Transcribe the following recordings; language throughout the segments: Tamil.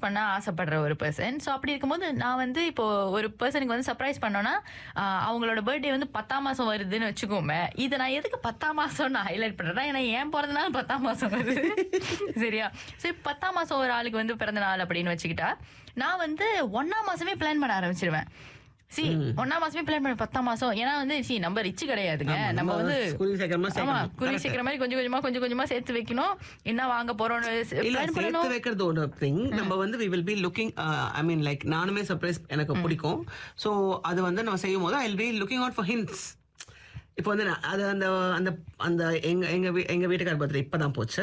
பண்ண ஆசைப்படுற ஒரு பர்சன் ஸோ அப்படி இருக்கும்போது நான் வந்து இப்போ ஒரு பர்சனுக்கு வந்து சர்ப்ரைஸ் பண்ணோன்னா ஆஹ், அவங்களோட பர்த்டே வந்து பத்தாம் மாசம் வருதுன்னு வச்சுக்கோமே இதை நான் எதுக்கு பத்தாம் மாசம் நான் ஹைலைட் பண்றேன்னா ஏன்னா ஏன் பிறந்தநாள் பத்தாம் மாசம் வருது சரியா சரி பத்தாம் மாசம் ஒரு ஆளுக்கு வந்து பிறந்த நாள் அப்படின்னு வச்சுக்கிட்டா நான் வந்து ஒன்னாம் மாசமே பிளான் பண்ண ஆரம்பிச்சிருவேன் சி ஒன்னாம் மாசமே பிளான் பண்ண பத்தாம் மாசம் ஏன்னா வந்து சி நம்ம ரிச்சு கிடையாதுங்க ஆமா, நம்ம நம்ம வந்து குருவி சேர்க்கிற மாதிரி ஆமா சேர்க்கணும். குருவி Correct. சேர்க்கிற மாதிரி கொஞ்சம் கொஞ்சமா கொஞ்சம் கொஞ்சமா சேர்த்து வைக்கணும் என்ன வாங்க போறோம்னு இல்ல பிளான் சேர்த்து பண்ணணும் வைக்கிறது ஒரு திங் நம்ம வந்து we will be looking I mean like நானுமே சர்ப்ரைஸ் எனக்கு பிடிக்கும் சோ அது வந்து நம்ம செய்யும் போது I will be looking out for hints இப்போ வந்து நான் அது அந்த அந்த அந்த எங்க எங்க வீ- எங்க வீட்டுக்கார பர்த்டே இப்பதான் போச்சு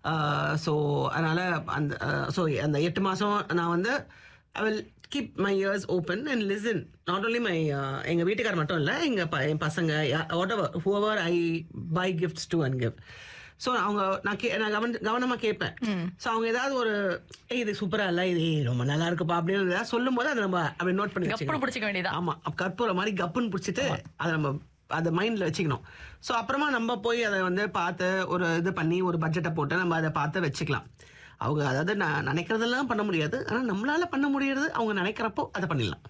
ஸோ அதனால அந்த ஸோ அந்த எட்டு மாசம் நான் வந்து I will keep my ears open and listen not only my எங்க வீட்டுக்கார் மட்டும் இல்லை எங்க ப- என் பசங்க whatever however I buy gifts to and gift so அவங்க நான் கே நான் கவன கவனமா கேட்பேன் ஸோ அவங்க ஏதாவது ஒரு ஏய் இது சூப்பரா இல்ல இது ஏய், ரொம்ப நல்லா இருக்குப்பா அப்படின்னு ஏதாவது சொல்லும் போது அதை நம்ம அப்படி நோட் பண்ணி கப்புனு வச்சுக்கணும் பிடிச்சிக்க வேண்டியதான் ஆமா அப்ப கற்பூர மாதிரி கப்புன்னு பிடிச்சிட்டு அதை நம்ம அதை மைண்ட்ல வச்சுக்கணும் ஸோ அப்புறமா நம்ம போய் அதை வந்து பார்த்து ஒரு இது பண்ணி ஒரு பட்ஜெட்டை போட்டு நம்ம அதை பார்த்து வச்சுக்கலாம் அவங்க அதாவது நான் நினைக்கிறதெல்லாம் பண்ண முடியாது ஆனா நம்மளால பண்ண முடியறது அவங்க நினைக்கிறப்போ அதை பண்ணிடலாம்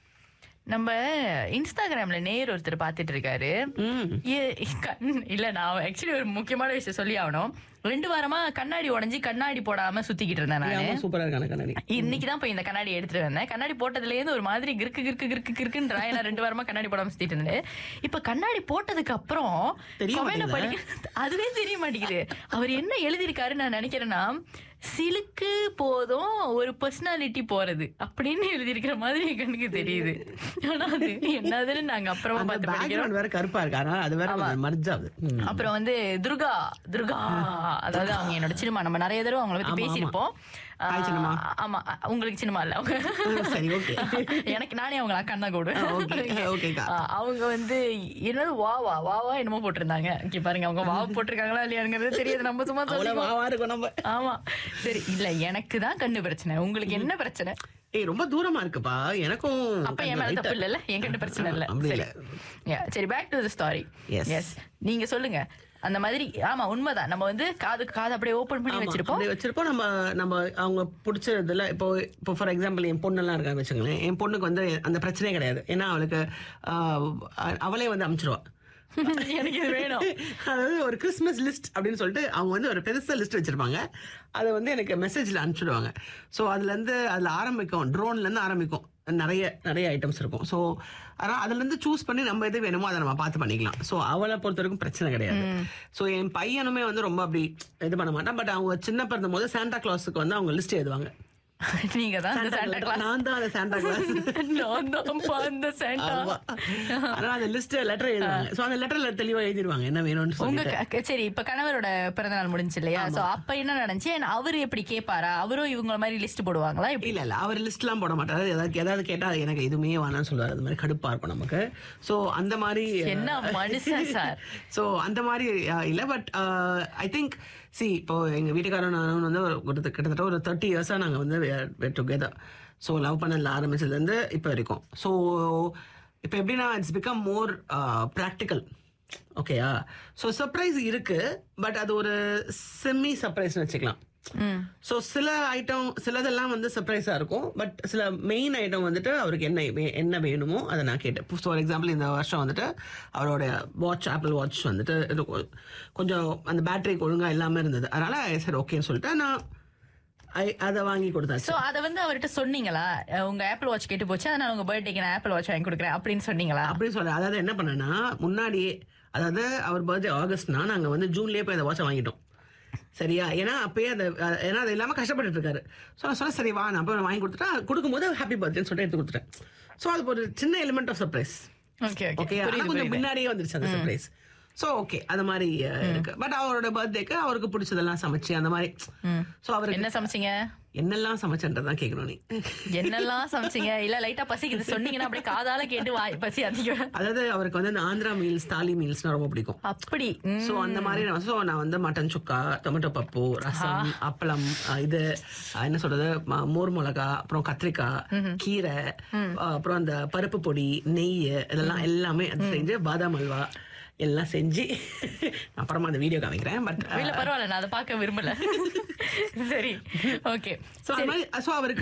நம்ம இன்ஸ்டாகிராம்ல நேர் ஒருத்தர் பாத்துட்டு இருக்காரு ம் ஏ- கண்- இல்ல நான் ஆக்சுவலி ஒரு முக்கியமான விஷயம் சொல்லி ஆகணும் ரெண்டு வாரமா கண்ணாடி உடைஞ்சு கண்ணாடி போடாம சுத்திக்கிட்டு இருந்தேன் நானு ஆமா, சூப்பரா இருக்கான கண்ணாடி இன்னைக்கு தான் போய் இந்த கண்ணாடி எடுத்துட்டு வந்தேன் கண்ணாடி போட்டதுல இருந்து ஒரு மாதிரி கிறுக்கு கிறுக்கு கிறுக்கு கிறுக்குன்றா ஏன்னா ரெண்டு வாரமா கண்ணாடி போடாம சுத்திட்டு இருந்தேன் இப்ப கண்ணாடி போட்டதுக்கு அப்புறம் தெரிய comment மாட்டேங்குதா? படிக்க அதுவே தெரிய மாட்டேங்குது அவர் என்ன எழுதியிருக்காரு நான் நினைக்கிறேன்னா சிலுக்கு போதும் ஒரு பர்சனாலிட்டி போறது அப்படின்னு எழுதியிருக்கிற மாதிரி என் கண்ணுக்கு தெரியுது ஆனா அது என்னதுன்னு நாங்க அப்புறமா அந்த பார்த்து படிக்கிறோம் பேக்ரவுண்ட் வேற கருப்பா இருக்கு அதனால அது வேற மர்ஜ் ஆகுது ம். அப்புறம் வந்து துர்கா துர்கா அதாவது அவங்க என்னோட சினிமா நம்ம நிறைய தடவை அவங்கள பத்தி ஆமா, பேசியிருப்போம் Hi, சின்னம்மா. ஆஹ் ஆமா உங்களுக்கு சினிமா இல்ல அவங்க சரி ஓகே எனக்கு நானே அவங்க அக்கா தான் கூடுவேன் okay, okayக்கா. ஆஹ் அவங்க வந்து என்னது வா வா வா வா என்னமோ போட்டிருந்தாங்க இங்க பாருங்க அவங்க வா போட்டிருக்காங்களா இல்லையாங்கிறது தெரியாது நம்ம சும்மா அவ்வளவு சொல்லுவோம் வாவா இருக்கும் நம்ம ஆமா சரி இல்ல எனக்கு தான் கண்ணு பிரச்சனை உங்களுக்கு என்ன பிரச்சனை ஏய் ரொம்ப தூரமா இருக்குப்பா எனக்கும் அப்ப என் மேல தப்பு இல்ல என் கண்ணு பிரச்சனை இல்ல அப்படி சரி இல்ல. Yeah, சரி back to the story Yes. Yes நீங்க சொல்லுங்க அந்த மாதிரி ஆமா உண்மைதான் நம்ம வந்து காது காது அப்படியே ஓபன் பண்ணி ஆமா, வச்சிருப்போம் அப்படி வச்சிருப்போம் நம்ம நம்ம அவங்க பிடிச்சதுல இப்போ இப்போ ஃபார் எக்ஸாம்பிள் என் பொண்ணெல்லாம் இருக்கான்னு வச்சுங்களேன் என் பொண்ணுக்கு வந்து அந்த பிரச்சனையே கிடையாது ஏன்னா அவளுக்கு ஆஹ், அவளே வந்து அனுப்பிச்சிருவா எனக்கு இது வேணும் அதாவது ஒரு கிறிஸ்மஸ் லிஸ்ட் அப்படின்னு சொல்லிட்டு அவங்க வந்து ஒரு பெருசா லிஸ்ட் வச்சிருப்பாங்க அதை வந்து எனக்கு மெசேஜ்ல அனுப்பிச்சிடுவாங்க ஸோ அதுல இருந்து அதுல ஆரம்பிக்கும் ட்ரோன்ல இருந்து ஆரம்பிக்கும் நிறைய நிறைய ஐட்டம்ஸ் இருக்கும் ஸோ அதனால் அதுல இருந்து சூஸ் பண்ணி நம்ம எது வேணுமோ அதை நம்ம பார்த்து பண்ணிக்கலாம் ஸோ அவளை பொறுத்த வரைக்கும் பிரச்சனை கிடையாது ஸோ என் பையனுமே வந்து ரொம்ப அப்படி இது பண்ண மாட்டான் பட் அவங்க சின்ன பிறந்த போது சாண்டா கிளாஸுக்கு வந்து அவங்க லிஸ்ட் எழுதுவாங்க நீங்க தான் அந்த Santa சாண்டா Claus. கிளாஸ் நான் தான் அந்த சாண்டா கிளாஸ் நான் தான்ப்பா அந்த சாண்டா ஆமா. அதனால அந்த லிஸ்ட் லெட்டர் எழுதுவாங்க ஸோ அந்த லெட்டர்ல தெளிவா எழுதிருவாங்க என்ன வேணும்னு உங்க சொல்லிட்டு க- க- சரி இப்ப கணவரோட பிறந்த நாள் முடிஞ்சு இல்லையா சோ அப்ப என்ன நடந்துச்சு And அவரு எப்படி கேட்பாரா அவரும் இவங்கள மாதிரி லிஸ்ட் போடுவாங்களா எப்படி இல்ல இல்ல அவர் லிஸ்ட்லாம் போட மாட்டாரு ஏதாவது ஏதாவது கேட்டா எனக்கு எதுவுமே வேணாம்னு சொல்லுவாரு அந்த மாதிரி கடுப்பா இருக்கும் நமக்கு சோ அந்த மாதிரி என்ன மனுஷன் சார் சோ அந்த மாதிரி அஹ், இல்ல பட் ஐ திங்க் சி இப்போ எங்க வீட்டுக்காரன் நானும் வந்து ஒரு ஒரு கிட்டத்தட்ட ஒரு தேர்ட்டி இயர்ஸா நாங்க வந்து டுகெதர் ஸோ லவ் பண்ணல ஆரம்பிச்சதுல இருந்து இப்போ வரைக்கும் ஸோ இப்போ எப்படின்னா இட்ஸ் பிகம் மோர் ப்ராக்டிக்கல் ஓகேயா ஸோ சர்ப்ரைஸ் இருக்கு பட் அது ஒரு செமி சர்ப்ரைஸ்னு வச்சுக்கலாம் ம் ஸோ சில ஐட்டம் சிலதெல்லாம் வந்து சர்ப்ரைஸாக இருக்கும் பட் சில மெயின் ஐட்டம் வந்துட்டு அவருக்கு என்ன வே- என்ன வேணுமோ அதை நான் கேட்டேன் ஃபார் எக்ஸாம்பிள் இந்த வருஷம் வந்துட்டு அவரோட வாட்ச் ஆப்பிள் வாட்ச் வந்துட்டு இது கொ- கொஞ்சம் அந்த பேட்டரி ஒழுங்காக இல்லாமல் இருந்தது அதனால சரி ஓகேன்னு சொல்லிட்டு நான் ஐ- அதை வாங்கி கொடுத்தாச்சு சோ அத வந்து அவர்கிட்ட சொன்னீங்களா அஹ் உங்க ஆப்பிள் வாட்ச் கேட்டு போச்சு அதனால உங்க பர்த்டேக்கு நான் ஆப்பிள் வாட்ச் வாங்கி கொடுக்குறேன் அப்படின்னு சொன்னீங்களா அப்படின்னு சொல்ல அதாவது என்ன பண்ணேன்னா முன்னாடியே அதாவது அவர் பர்த்டே ஆகஸ்ட்னா நாங்கள் வந்து ஜூன்லேயே போய் அந்த வாட்சை வாங்கிட்டோம் சரியா ஏன்னா அப்பயே அந்த அஹ், ஏன்னா அது இல்லாமல் கஷ்டப்பட்டுட்டு இருக்காரு ஸோ நான் சொன்னேன் சரி வா நான் போய் வாங்கி கொடுத்துட்டா கொடுக்கும்போது ஹாப்பி பர்த்டேன்னு சொல்லிட்டு எடுத்து கொடுத்துட்டேன் ஸோ அது ஒரு சின்ன element of surprise okay okay okay ஆனா புரியுது கொஞ்சம் புரியுது முன்னாடியே வந்துருச்சு அந்த சர்ப்ரைஸ் ஸோ ஓகே அந்த மாதிரி அஹ், இருக்கு பட் அவரோட பர்த்டேக்கு அவருக்கு பிடிச்சதெல்லாம் சமைச்சு அந்த மாதிரி ஸோ அவருக்கு என்ன சமைச்சீங்க என்னெல்லாம் சமைச்சன்றதான் கேட்கணும் நீ என்னெல்லாம் சமைச்சீங்க இல்ல லைட்டா பசிக்குது சொன்னீங்கன்னா அப்படியே காதால கேட்டு வாய் பசி அதிகம் அதாவது அவருக்கு வந்து இந்த ஆந்திரா மீல்ஸ் தாலி மீல்ஸ்னா ரொம்ப பிடிக்கும் அப்படி ம். ஸோ அந்த மாதிரி நான் ஸோ நான் வந்து மட்டன் சுக்கா டொமேட்டோ பப்பு ரசம் அப்பளம் அஹ் இது அஹ் என்ன சொல்றது ம- மோர் மிளகா அப்புறம் கத்திரிக்காய் கீரை அஹ் அப்புறம் அந்த பருப்பு பொடி நெய் இதெல்லாம் எல்லாமே அது செஞ்சு பாதாம் அல்வா எல்லாம் செஞ்சு அப்புறமா அந்த வீடியோ காமிக்கிறேன் பட் இல்ல பரவாயில்ல நான் அதை பார்க்க விரும்பல சரி ஓகே ஸோ அது மாதிரி ஸோ அவருக்கு